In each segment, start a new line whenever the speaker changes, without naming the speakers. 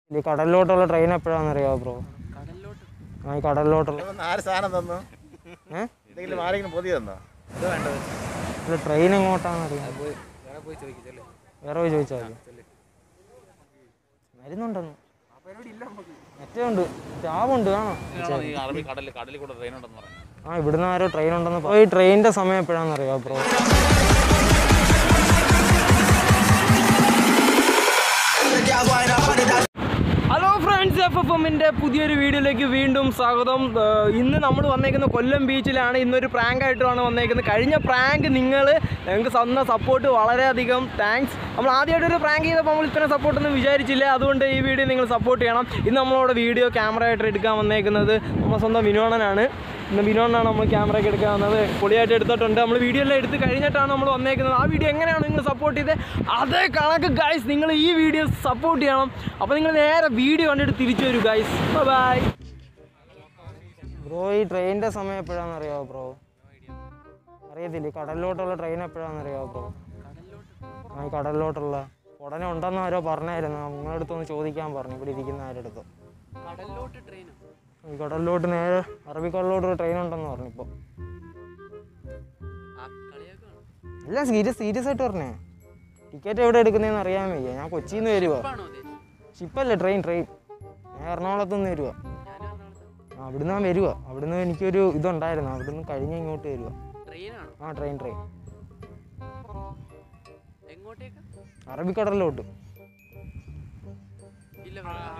ഈ കടലിലോട്ടുള്ള ട്രെയിൻ എപ്പോഴാണെന്ന് അറിയാമോ ബ്രോ
കടലിലോട്ട്
ആ ഈ കടലിലോട്ടുള്ള
ഇതൊന്ന് ആര് സാധനം തന്നു
ഏ
എന്തെങ്കിലും ആരെങ്കിലും പൊതി തന്നോ ഇത് വേണ്ടത്
അല്ല ട്രെയിൻ എങ്ങോട്ടാണെന്ന് അറിയാം
പോയി വേറെ പോയി ചോദിക്കല്ലേ
വേറെ പോയി ചോദിച്ചാൽ മതി മരുന്നുണ്ടെന്ന് മറ്റേ ഉണ്ട് ടാബുണ്ട് ആ
ഈ അറബി കടലിൽ കടലിൽ കൂടെ ട്രെയിൻ ഉണ്ടെന്ന് പറഞ്ഞു
ആ ഇവിടുന്ന് ആരോ ട്രെയിൻ ഉണ്ടെന്ന് പറ- ഈ ട്രെയിനിന്റെ സമയം എപ്പോഴാണെന്ന് അറിയാമോ bro hello friends F F എമ്മിൻ്റെ പുതിയൊരു വീഡിയോയിലേക്ക് വീണ്ടും സ്വാഗതം ഏഹ് ഇന്ന് നമ്മൾ വന്നേക്കുന്ന കൊല്ലം ബീച്ചിലാണ് ഇന്നൊരു പ്രാങ്ക് ആയിട്ടാണ് വന്നേക്കുന്നത് കഴിഞ്ഞ പ്രാങ്ക് നിങ്ങൾ ഞങ്ങൾക്ക് തന്ന സപ്പോർട്ട് വളരെയധികം താങ്ക്സ് നമ്മൾ ആദ്യമായിട്ട് ഒരു പ്രാങ്ക് ചെയ്തപ്പോൾ നമ്മൾ ഇത്രയും സപ്പോർട്ടൊന്നും വിചാരിച്ചില്ല അതുകൊണ്ട് ഈ വീഡിയോ നിങ്ങൾ സപ്പോർട്ട് ചെയ്യണം ഇന്ന് നമ്മളോട് വീഡിയോ ക്യാമറ ആയിട്ട് എടുക്കാൻ വന്നേക്കുന്നത് നമ്മുടെ സ്വന്തം വിനോദനാണ് ഇന്ന് വിനോദനാണ് നമ്മൾ ക്യാമറ ഒക്കെ എടുക്കാൻ വന്നത് പൊളിയായിട്ട് എടുത്തിട്ടുണ്ട് നമ്മൾ വീഡിയോ എല്ലാം എടുത്ത് കഴിഞ്ഞിട്ടാണ് നമ്മൾ വന്നേക്കുന്നത് ആ വീഡിയോ എങ്ങനെയാണ് നിങ്ങൾ സപ്പോർട്ട് ചെയ്തത് അതേ കണക്ക് ഗൈസ് നിങ്ങൾ ഈ വീഡിയോ സപ്പോർട്ട് ചെയ്യണം അപ്പോൾ നിങ്ങൾ നേരെ വീഡിയോ കണ്ടിട്ട് തിരിച്ചു വരൂ ഗൈസ് ബൈ ബ്രോ ഈ ട്രെയിനിൻ്റെ സമയം എപ്പോഴാണെന്ന് അറിയാമോ ബ്രോ അറിയത്തില്ലേ കടലിലോട്ടുള്ള ട്രെയിൻ എപ്പോഴാണെന്ന് അറിയാമോ ബ്രോ ആ ഈ കടലിലോട്ടുള്ള ഉടനെ ഉണ്ടെന്ന് ആരോ പറഞ്ഞായിരുന്നു നിങ്ങളുടെ അടുത്തൊന്ന് ചോദിക്കാൻ പറഞ്ഞു ഇവിടെ ഇരിക്കുന്ന ആരുടെ അടുത്ത്
കടലിലോട്ട് ട്രെയിനോ
ഈ കടലിലോട്ട് നേരെ അറബിക്കടലിലോട്ട് ഒരു ട്രെയിൻ ഉണ്ടെന്ന് പറഞ്ഞു ഇപ്പോൾ
ആ കളിയൊക്കെ ആണോ
അല്ല സീരിയസ് സീരിയസ് ആയിട്ട് പറഞ്ഞേ ടിക്കറ്റ് എവിടെ എടുക്കുന്നതെന്ന് അറിയാൻ വയ്യ ഞാൻ കൊച്ചിയിൽ നിന്ന് വരുവാ
ആണോ ഉദ്ദേശിച്ചത്
ഷിപ്പല്ലേ ട്രെയിൻ ട്രെയിൻ ഞാൻ എറണാകുളത്ത് നിന്ന് വരുവാ
ഞാൻ എറണാകുളത്ത്
ആ അവിടുന്ന് ഞാൻ വരുവാ അവിടുന്ന് എനിക്കൊരു ഇതുണ്ടായിരുന്നു അവിടുന്ന് കഴിഞ്ഞ് ഇങ്ങോട്ട് വരുവാ
ട്രെയിനാണോ
ആ ട്രെയിൻ ട്രെയിൻ
എങ്ങോട്ടേക്ക്
അറബിക്കടലിലോട്ട്
ഇല്ല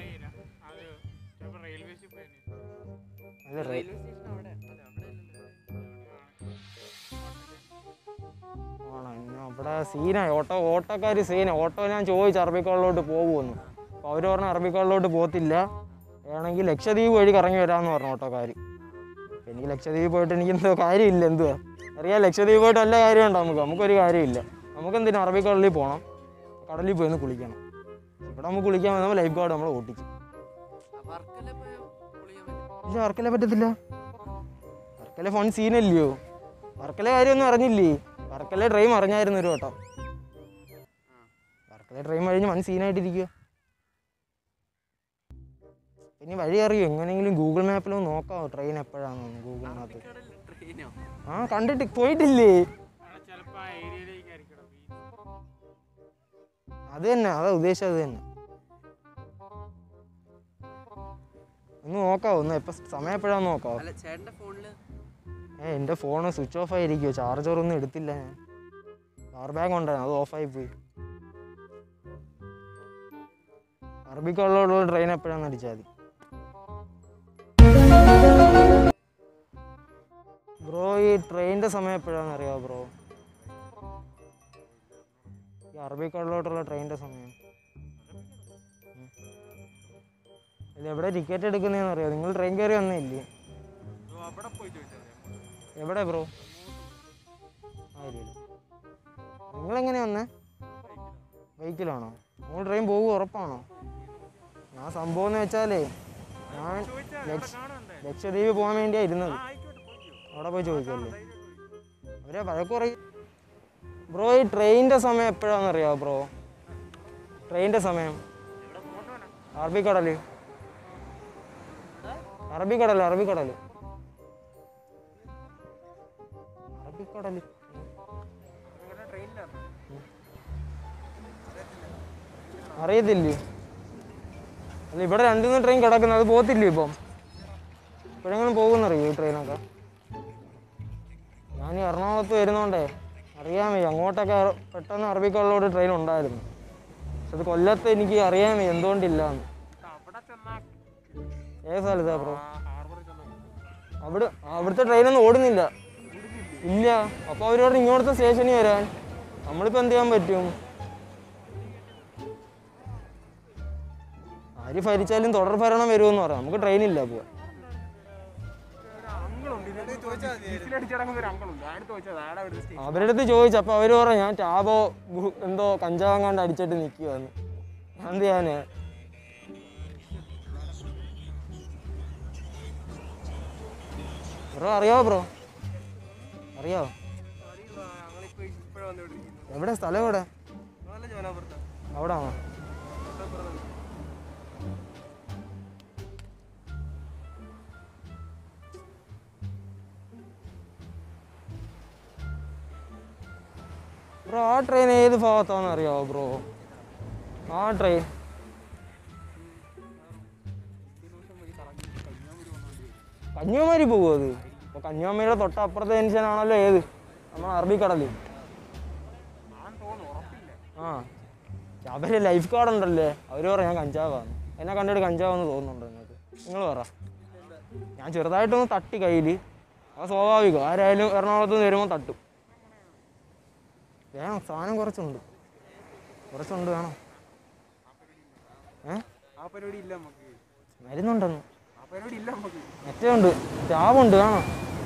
അല്ല ട്രെയിൻ
റെയിൽവേ സ്റ്റേഷൻ അവിടെ അതെ അവിടെ
ആണോ ഇന്ന് അവിടെ സീനായി ഓട്ടോ ഓട്ടോക്കാർ സീന ഓട്ടോ ഞാൻ ചോദിച്ചു അറബിക്കടലിലോട്ട് പോകുമെന്ന് അപ്പോൾ അവർ പറഞ്ഞു അറബിക്കടലിലോട്ട് പോകത്തില്ല വേണമെങ്കിൽ ലക്ഷദ്വീപ് വഴി കറങ്ങി വരാമെന്ന് പറഞ്ഞു ഓട്ടോക്കാർ എനിക്ക് ലക്ഷദ്വീപ് പോയിട്ട് എനിക്ക് എന്തോ കാര്യമില്ല എന്തുവാ അറിയാം ലക്ഷദ്വീപ് പോയിട്ട് വല്ല കാര്യമുണ്ടോ നമുക്ക് നമുക്കൊരു കാര്യമില്ല നമുക്കെന്തിനാ അറബിക്കടലിൽ പോകണം കടലിൽ പോയി ഒന്ന് കുളിക്കണം ഇവിടെ നമുക്ക് കുളിക്കാൻ വന്നപ്പോൾ ലൈഫ് ഗാർഡ് നമ്മളെ ഓട്ടിച്ചു
വർക്കല പോയ കുളിക്കാൻ പറ്റും
ഇല്ല വർക്കല പറ്റത്തില്ല വർക്കല ഫോൺ സീനല്ലയോ വർക്കല കാര്യമൊന്നും അറിഞ്ഞില്ലേ വർക്കല ട്രെയിൻ അറിഞ്ഞായിരുന്നു ഒരു വട്ടം വർക്കല ട്രെയിൻ കഴിഞ്ഞ് വൺ സീനായിട്ടിരിക്കുക ഇനി വഴി അറിയോ എങ്ങനെയെങ്കിലും ഗൂഗിൾ മാപ്പിലോ നോക്കാമോ ട്രെയിൻ എപ്പോഴാണെന്ന് ഗൂഗിൾ മാപ്പ്
കടലിൽ ട്രെയിനോ
ആ കണ്ടിട്ട് പോയിട്ടില്ലേ അത് തന്നെ അതാ ഉദ്ദേശിച്ചത് അത് തന്നെ ഒന്ന് നോക്കാവോ ഒന്ന് എപ്പോൾ സമയം എപ്പോഴാന്ന് നോക്കാവോ
അല്ല ചേട്ടന്റെ ഫോണില്
ഏ എൻ്റെ ഫോൺ സ്വിച്ച് ഓഫ് ആയിരിക്കുമോ ചാർജർ ഒന്നും എടുത്തില്ല ഞാൻ പവർ ബാങ്ക് ഉണ്ടായിരുന്നു അത് ഓഫായി പോയി അറബിക്കുള്ള ട്രെയിൻ എപ്പോഴാന്ന് അടിച്ചാൽ മതി ബ്രോ ഈ ട്രെയിനിൻ്റെ സമയം എപ്പോഴാണെന്ന് അറിയാമോ ബ്രോ ഈ അറബിക്കടലോട്ടുള്ള ട്രെയിനിൻ്റെ സമയം ഉം. ഇത് എവിടെ ടിക്കറ്റ് എടുക്കുന്നതെന്ന് അറിയാമോ നിങ്ങൾ ട്രെയിൻ കയറി വന്നില്ലേ എവിടെ ബ്രോ ആയില്ല നിങ്ങളെങ്ങനെ വന്നേ ബൈക്കിലാണോ നിങ്ങൾ ട്രെയിൻ പോകും ഉറപ്പാണോ ഞാൻ സംഭവം എന്ന് വെച്ചാലേ ഞാൻ ലക്ഷ ലക്ഷദ്വീപ് പോകാൻ വേണ്ടിയാണ് ഇരുന്നത് അവിടെ പോയി ചോദിക്കല്ലേ അവരെ വഴക്ക് പറയും ബ്രോ ഈ ട്രെയിനിൻ്റെ സമയം എപ്പോഴാണെന്ന് അറിയാമോ ബ്രോ ട്രെയിനിൻ്റെ സമയം അറബിക്കടൽ അറബിക്കടൽ അറബിക്കടൽ അറബിക്കടൽ അറിയത്തില്ലേ അല്ല ഇവിടെ രണ്ടുമൂന്ന് ട്രെയിൻ കിടക്കുന്നത് അത് പോകത്തില്ലേ ഇപ്പം ഇപ്പോഴെങ്ങനെ പോകുന്നറിയോ ഈ ട്രെയിനൊക്കെ ഞാൻ ഈ എറണാകുളത്ത് വരുന്നോണ്ടേ അറിയാൻ വയ്യ അങ്ങോട്ടൊക്കെ പെട്ടെന്ന് അറബിക്കടലോട് ട്രെയിൻ ഉണ്ടായിരുന്നു പക്ഷെ അത് കൊല്ലത്ത് എനിക്ക് അറിയാൻ വയ്യ എന്തുകൊണ്ടില്ല എന്ന് ഏത് സ്ഥലത്താ ബ്രോ അവിടെ അവിടുത്തെ ട്രെയിനൊന്നും ഓടുന്നില്ല ഇല്ല അപ്പോൾ അവരോട് ഇങ്ങോട്ടത്തെ സ്റ്റേഷനിൽ വരാൻ നമ്മളിപ്പോൾ എന്ത് ചെയ്യാൻ പറ്റും ആര് ഭരിച്ചാലും തുടർ ഭരണം വരുമെന്ന് പറയാം നമുക്ക് ട്രെയിനില്ല അപ്പോൾ അവരുടെ അടുത്ത് ചോദിച്ചു അപ്പോൾ അവർ പറഞ്ഞു ഞാൻ ടാബോ ഗു- എന്തോ കഞ്ചാവും കണ്ട് അടിച്ചിട്ട് നിൽക്കുവാന്ന് ഞാൻ എന്ത് ചെയ്യാന് ബ്രോ അറിയാവോ ബ്രോ അറിയാവോ എവിടെ സ്ഥലം എവിടെ അവിടെ ആണോ ബ്രോ ആ ട്രെയിൻ ഏത് ഭാഗത്താണെന്ന് അറിയാവോ ബ്രോ ആ ട്രെയിൻ കന്യാകുമാരി പോകുമോ അത് അപ്പോൾ കന്യാകുമാരിയുടെ തൊട്ടപ്പുറത്തെ ജംഗ്ഷനാണല്ലോ ഏത് നമ്മൾ അറബിക്കടൽ ആ അവര് ലൈഫ് കാർഡ് ഉണ്ടല്ലേ അവർ പറ ഞാൻ കഞ്ചാവാന്ന് എന്നെ കണ്ടിട്ട് കഞ്ചാവെന്ന് തോന്നുന്നുണ്ടോ നിങ്ങൾക്ക് നിങ്ങൾ പറ ഞാൻ ചെറുതായിട്ടൊന്ന് തട്ടി കയ്യിൽ അത് സ്വാഭാവികം ആരായാലും എറണാകുളത്ത് നിന്ന് വരുമ്പോൾ തട്ടും വേണം സാധനം കുറച്ചുണ്ട് കുറച്ചുണ്ട് വേണം ഏ
ആ പരിപാടി ഇല്ല നമുക്ക്
മരുന്നുണ്ടെന്ന്
ആ പരിപാടി ഇല്ല നമുക്ക്
മറ്റേ ഉണ്ട് ചാവുണ്ട് വേണം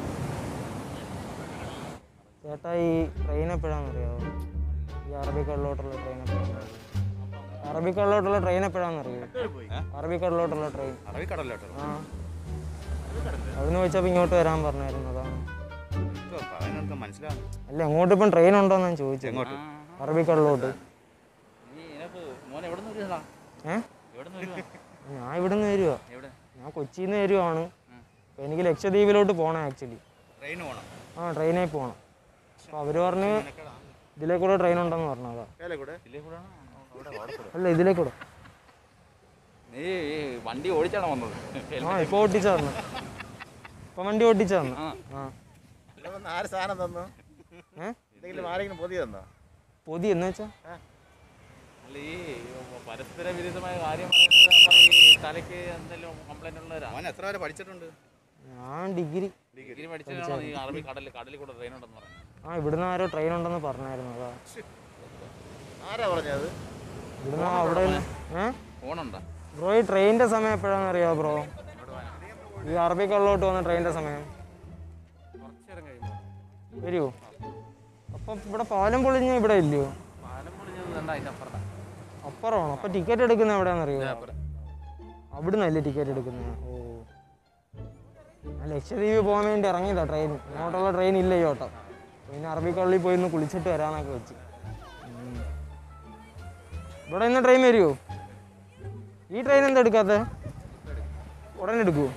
ചേട്ടാ ഈ ട്രെയിൻ എപ്പോഴാണെന്ന് അറിയാമോ ഈ അറബിക്കടലോട്ടുള്ള ട്രെയിൻ എപ്പോഴാണെന്ന് അറബിക്കടലോട്ടുള്ള ട്രെയിൻ എപ്പോഴാണെന്ന് അറിയോ അറബിക്കടലോട്ടുള്ള ട്രെയിൻ
അറബിക്കടലോട്ടോ
ആ അവിടുന്ന് വെച്ചപ്പോൾ ഇങ്ങോട്ട് വരാൻ പറഞ്ഞായിരുന്നു അതാണ്
പറയുന്നത് മനസ്സിലാവും
അല്ല എങ്ങോട്ട് ഇപ്പം ട്രെയിൻ ഉണ്ടോന്ന് ഞാൻ ചോദിച്ചത്
എങ്ങോട്ട്
അറബിക്കടലോട്ട്
നീ ഇതിനകത്ത് മോനെ എവിടെ നിന്ന് വരുന്നതാ
ഏ
എവിടെ നിന്ന് വരുവാ
ഞാൻ ഇവിടുന്ന് വരുവാ
എവിടെ
ഞാൻ കൊച്ചിയിൽ നിന്ന് വരുവാണ് അപ്പോൾ എനിക്ക് ലക്ഷദ്വീപിലോട്ട് പോകണം ആക്ച്വലി
ട്രെയിൻ പോകണം
ആ ട്രെയിനിൽ പോകണം അപ്പോൾ അവർ പറഞ്ഞ് ഇതിലേ കൂടെ ട്രെയിൻ ഉണ്ടെന്ന് പറഞ്ഞതാ
വേല കൂടെ
ഇതിലേ കൂടെ ആണോ? അവിടെ അവിടെ കൂടെ.
അല്ല ഇതിലേ കൂടെ
നീ ഈ വണ്ടി ഓടിച്ചാണോ വന്നത്
ആ ഇപ്പോൾ ഓട്ടിച്ച തന്നു ഇപ്പം വണ്ടി ഓട്ടിച്ച തന്നു
ആ.
ആ
ഇവിടെ വന്ന് ആര് സാധനം തന്നു
ഏ
എന്തെങ്കിലും ആരെങ്കിലും പൊതി തന്നോ
പൊതി എന്ന് വെച്ചാൽ
അല്ല ഈ പരസ്പര വിരുദ്ധമായ കാര്യം പറയുന്നത് അപ്പൊ ഈ തലയ്ക്ക് എന്തെങ്കിലും കംപ്ലൈന്റ് ഉള്ളവരാ അവൻ എത്ര വരെ പഠിച്ചിട്ടുണ്ട്
ഞാൻ ഡിഗ്രി
ഡിഗ്രി പഠിച്ചതാണോ ഈ അറബി കടലിൽ കടലിൽ കൂടെ ട്രെയിൻ ഉണ്ടെന്ന് പറഞ്ഞു
ആ ഇവിടുന്ന് ആരോ ട്രെയിൻ ഉണ്ടെന്ന് പറഞ്ഞായിരുന്നു അതാ
ആരാ പറഞ്ഞത്
ഇവിടുന്ന് അവിടെ ഏ
ഫോണുണ്ടോ
ബ്രോ ഈ ട്രെയിനിൻ്റെ സമയം എപ്പോഴാണെന്ന് അറിയാമോ ബ്രോ ഈ അറബിക്കടലോട്ട് വന്ന ട്രെയിനിൻ്റെ സമയം
കുറച്ച് നേരം കഴിയുമ്പോൾ
വരുമോ അപ്പം ഇവിടെ പാലം പൊളിഞ്ഞ ഇവിടെ ഇല്ലയോ
പാലം പൊളിഞ്ഞത് കണ്ട അതിൻ്റെ അപ്പുറത്താണ്
അപ്പുറമാണോ അപ്പം ടിക്കറ്റ് എടുക്കുന്നത് എവിടെയാണെന്നറിയോ അവിടുന്നല്ലേ ടിക്കറ്റ് എടുക്കുന്നത് ഓ ഞാൻ ലക്ഷദ്വീപ് പോകാൻ വേണ്ടി ഇറങ്ങിയതാ ട്രെയിൻ ഇങ്ങോട്ടുള്ള ട്രെയിൻ ഇല്ല ഈ ഓട്ടം പിന്നെ അറബിക്കടലിൽ പോയി ഒന്ന് കുളിച്ചിട്ട് വരാന്നൊക്കെ വെച്ച് ഉം. ഇവിടെ ഇന്ന് ട്രെയിൻ വരുമോ ഈ ട്രെയിൻ എന്താ എടുക്കാത്ത ഉടനെ എടുക്കുമോ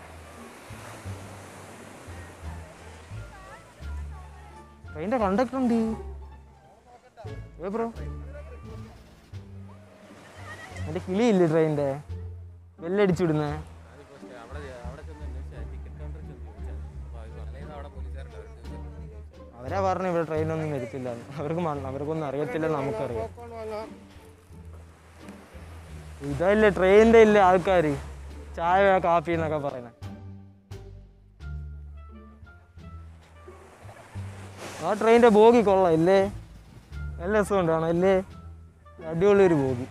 ട്രെയിനിന്റെ കണ്ടക്ടർ ഉണ്ട് ഏ ബ്രോ മറ്റേ കിളിയില്ലേ ട്രെയിനിന്റെ ബെല്ലടിച്ചു വിടുന്നേ
അവിടെ അവിടെ ചെന്ന് അന്വേഷിച്ചാൽ ടിക്കറ്റ് കൗണ്ടറിൽ ചെന്ന് ചോദിച്ചാൽ അപ്പോൾ അവർ പറഞ്ഞത് അവിടെ പോലീസുകാരുണ്ട് അവർ ചോദിച്ചത്
അവരാ പറഞ്ഞു ഇവിടെ ട്രെയിനൊന്നും വരത്തില്ല അവർക്ക് മ- അവർക്കൊന്നും അറിയത്തില്ലെന്ന് നമുക്കറിയാം ഇതല്ലേ ട്രെയിനിന്റെ ഇല്ലേ ആൾക്കാർ ചായ കാപ്പി എന്നൊക്കെ പറയുന്നത് ആ ട്രെയിനിന്റെ ബോഗി കൊള്ളാം ഇല്ലേ നല്ല രസമുണ്ട് കാണാം ഇല്ലേ അടിപൊളി ഒരു ബോഗി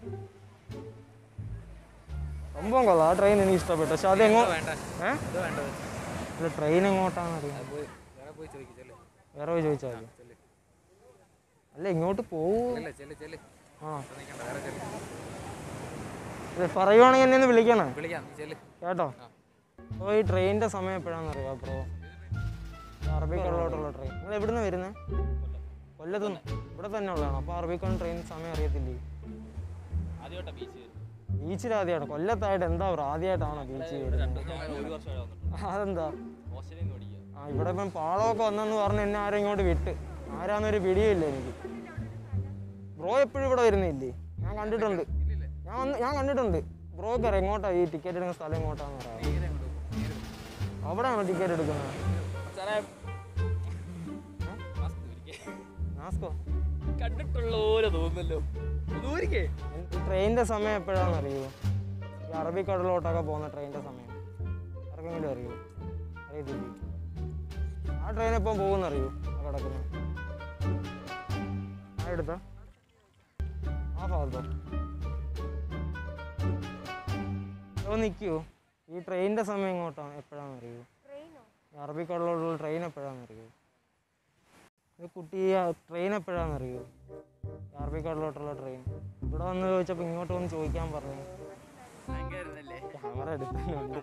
സംഭവം കൊള്ളാം ആ ട്രെയിൻ എനിക്ക് ഇഷ്ടപ്പെട്ടു പക്ഷെ അത് എങ്ങോ
വേണ്ട
ഏ
ഇത് വേണ്ടത്
അല്ല ട്രെയിൻ എങ്ങോട്ടാണെന്ന് അറിയാം
പോയി വേറെ പോയി ചോദിക്കും ചെല്ല്
വേറെ പോയി ചോദിച്ചാൽ മതി അല്ല ഇങ്ങോട്ട് പോവൂ
ചെല്ല് ചെല്ല് ചെല്ല്
ആ
ഇവിടെ നിൽക്കണ്ട വേറെ ചെല്ല്
ഇത് പറയുവാണെങ്കിൽ എന്നെ ഒന്ന് വിളിക്കണേ
വിളിക്കാം നീ ചെല്ല്
കേട്ടോ അപ്പോൾ ഈ ട്രെയിനിൻ്റെ സമയം എപ്പോഴാണെന്ന് അറിയാം ബ്രോ അറബിക്കടലോട്ടുള്ള ട്രെയിൻ നിങ്ങൾ എവിടുന്ന് വരുന്നത് കൊല്ലത്തുനിന്ന് ഇവിടെ തന്നെ ഉള്ളതാണോ അപ്പോൾ അറബിക്കടൽ ട്രെയിൻ സമയം അറിയത്തില്ലേ
ആദ്യമായിട്ടാ ബീച്ച്
ബീച്ചിൽ ആദ്യമായിട്ട് കൊല്ലത്തായിട്ട് എന്താ ബ്രോ ആദ്യമായിട്ടാണോ ബീച്ചിൽ വരുന്നത്
ഒരു വർഷമായി വന്നിട്ടുണ്ട്
അതെന്താ
ഓസ്ട്രേലിയയിൽ നിന്ന് പഠിക്കുക
ആ ഇവിടെ ഇപ്പം പാളമൊക്കെ വന്നെന്ന് പറഞ്ഞ് എന്നെ ആരും ഇങ്ങോട്ട് വിട്ട് ആരാന്നൊരു പിടിയില്ല എനിക്ക് ബ്രോ എപ്പോഴും ഇവിടെ വരുന്നില്ലേ ഞാൻ കണ്ടിട്ടുണ്ട് ഞാൻ വന്ന് ഞാൻ കണ്ടിട്ടുണ്ട് ബ്രോക്ക് അറിയാം എങ്ങോട്ടാ ഈ ടിക്കറ്റ് എടുക്കുന്ന സ്ഥലം എങ്ങോട്ടാന്ന് പറയാം അവിടെയാണോ ടിക്കറ്റ് എടുക്കുന്നത് നാസ്കോ
കണ്ടിട്ടുള്ള പോലെ തോന്നുന്നല്ലോ ദൂരിക്കേ
ഈ ട്രെയിനിൻ്റെ സമയം എപ്പോഴാണെന്ന് അറിയോ ഈ അറബിക്കടലോട്ടൊക്കെ പോകുന്ന ട്രെയിനിൻ്റെ സമയം ആർക്കെങ്കിലും അറിയോ അറിയത്തില്ലേ ആ ട്രെയിൻ എപ്പം പോകുന്ന അറിയോ ആ കിടക്കുന്നത് ആ എടുത്ത ആ ഭാഗത്തോ അപ്പോൾ നിൽക്കുമോ ഈ ട്രെയിനിൻ്റെ സമയം എങ്ങോട്ടാണ് എപ്പോഴാണെന്ന് അറിയോ ഈ അറബിക്കടലോട്ടുള്ള ട്രെയിൻ എപ്പോഴാണെന്ന് അറിയോ ഇത് കുട്ടി ട്രെയിൻ എപ്പോഴാണെന്ന് അറിയോ അറബിക്കടലോട്ടുള്ള ട്രെയിൻ ഇവിടെ വന്ന് ചോദിച്ചപ്പോൾ ഇങ്ങോട്ട് വന്ന് ചോദിക്കാൻ പറഞ്ഞു
ഭയങ്കരല്ലേ
ക്യാമറ എടുത്തുണ്ട്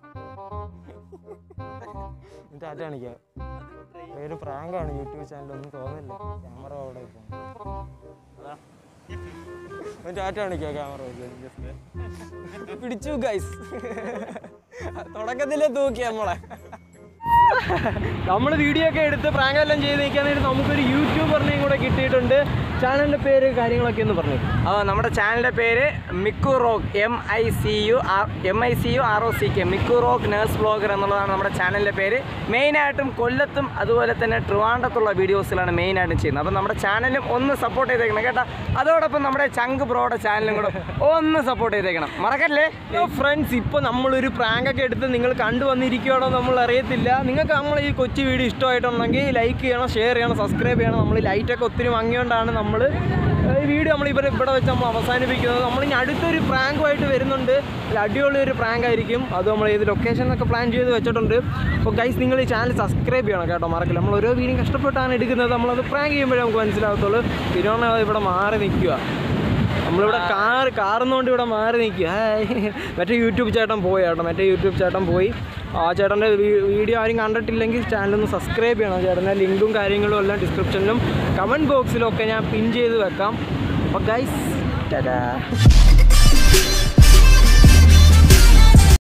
എന്നിട്ട് ആറ്റ കാണിക്കാം പേര് പ്രാങ്കാണ് യൂട്യൂബ് ചാനൽ ഒന്നും തോന്നില്ല ക്യാമറ അവിടെ പോകും ടാറ്റ കാണിക്കോ ക്യാമറ പിടിച്ചു ഗൈസ് തുടക്കത്തിലെ തൂക്കി നമ്മളെ നമ്മൾ വീഡിയോ ഒക്കെ എടുത്ത് പ്രാങ്ക് എല്ലാം ചെയ്ത് നിൽക്കാൻ നേരം നമുക്കൊരു യൂട്യൂബറിനെയും കൂടെ കിട്ടിയിട്ടുണ്ട് ചാനലിൻ്റെ പേര് കാര്യങ്ങളൊക്കെ ഒന്ന് പറഞ്ഞു
ആ നമ്മുടെ ചാനലിൻ്റെ പേര് Mikku rock M I C U R M I C U R O C K Mikku rock nurse blogger എന്നുള്ളതാണ് നമ്മുടെ ചാനലിൻ്റെ പേര് മെയിനായിട്ടും കൊല്ലത്തും അതുപോലെ തന്നെ ട്രിവാൻഡത്തുള്ള വീഡിയോസിലാണ് മെയിനായിട്ടും ചെയ്യുന്നത് അപ്പം നമ്മുടെ ചാനലും ഒന്ന് സപ്പോർട്ട് ചെയ്തേക്കണം കേട്ടോ അതോടൊപ്പം നമ്മുടെ ചങ്ക് ബ്രോയുടെ ചാനലും കൂടെ ഒന്ന് സപ്പോർട്ട് ചെയ്തേക്കണം മറക്കല്ലേ
ഫ്രണ്ട്സ് ഇപ്പോൾ നമ്മളൊരു പ്രാങ്ക് ഒക്കെ എടുത്ത് നിങ്ങൾ കണ്ടുവന്നിരിക്കുകയാണോ നമ്മൾ അറിയത്തില്ല നിങ്ങൾക്ക് നമ്മൾ ഈ കൊച്ചു വീഡിയോ ഇഷ്ടമായിട്ടുണ്ടെങ്കിൽ ലൈക്ക് ചെയ്യണം ഷെയർ ചെയ്യണം സബ്സ്ക്രൈബ് ചെയ്യണം നമ്മൾ ലൈറ്റൊക്കെ ഒത്തിരി വാങ്ങിയോണ്ടാണ് നമ്മൾ ഈ വീഡിയോ നമ്മൾ ഇവരെ ഇവിടെ വെച്ച് നമ്മൾ അവസാനിപ്പിക്കുന്നത് നമ്മൾ ഇനി അടുത്തൊരു പ്രാങ്കുമായിട്ട് വരുന്നുണ്ട് ഒരു അടിപൊളി ഒരു പ്രാങ്ക് ആയിരിക്കും അത് നമ്മൾ ഏത് ലൊക്കേഷനൊക്കെ പ്ലാൻ ചെയ്ത് വെച്ചിട്ടുണ്ട് അപ്പോൾ ഗൈസ് നിങ്ങൾ ഈ ചാനൽ സബ്സ്ക്രൈബ് ചെയ്യണം കേട്ടോ മറക്കില്ല നമ്മൾ ഓരോ വീഡിയോ കഷ്ടപ്പെട്ടാണ് എടുക്കുന്നത് നമ്മളത് പ്രാങ്ക് ചെയ്യുമ്പോഴേ നമുക്ക് മനസ്സിലാകത്തുള്ളൂ തിരുവണ്ണ ഇവിടെ മാറി നിൽക്കുക നമ്മളിവിടെ കാർ കാറുന്നോണ്ട് ഇവിടെ മാറി നിൽക്കുക ഹായ് മറ്റേ യൂട്യൂബ് ചേട്ടൻ പോയി ചേട്ടൻ മറ്റേ യൂട്യൂബ് ചേട്ടൻ പോയി ആ ചേട്ടൻ്റെ വീഡിയോ ആരും കണ്ടിട്ടില്ലെങ്കിൽ ചാനലൊന്ന് സബ്സ്ക്രൈബ് ചെയ്യണം ചേട്ടൻ്റെ ലിങ്കും കാര്യങ്ങളും എല്ലാം ഡിസ്ക്രിപ്ഷനിലും കമൻറ്റ് ബോക്സിലും ഒക്കെ ഞാൻ പിൻ ചെയ്ത് വെക്കാം അപ്പോൾ ഗൈസ് ടാറ്റാ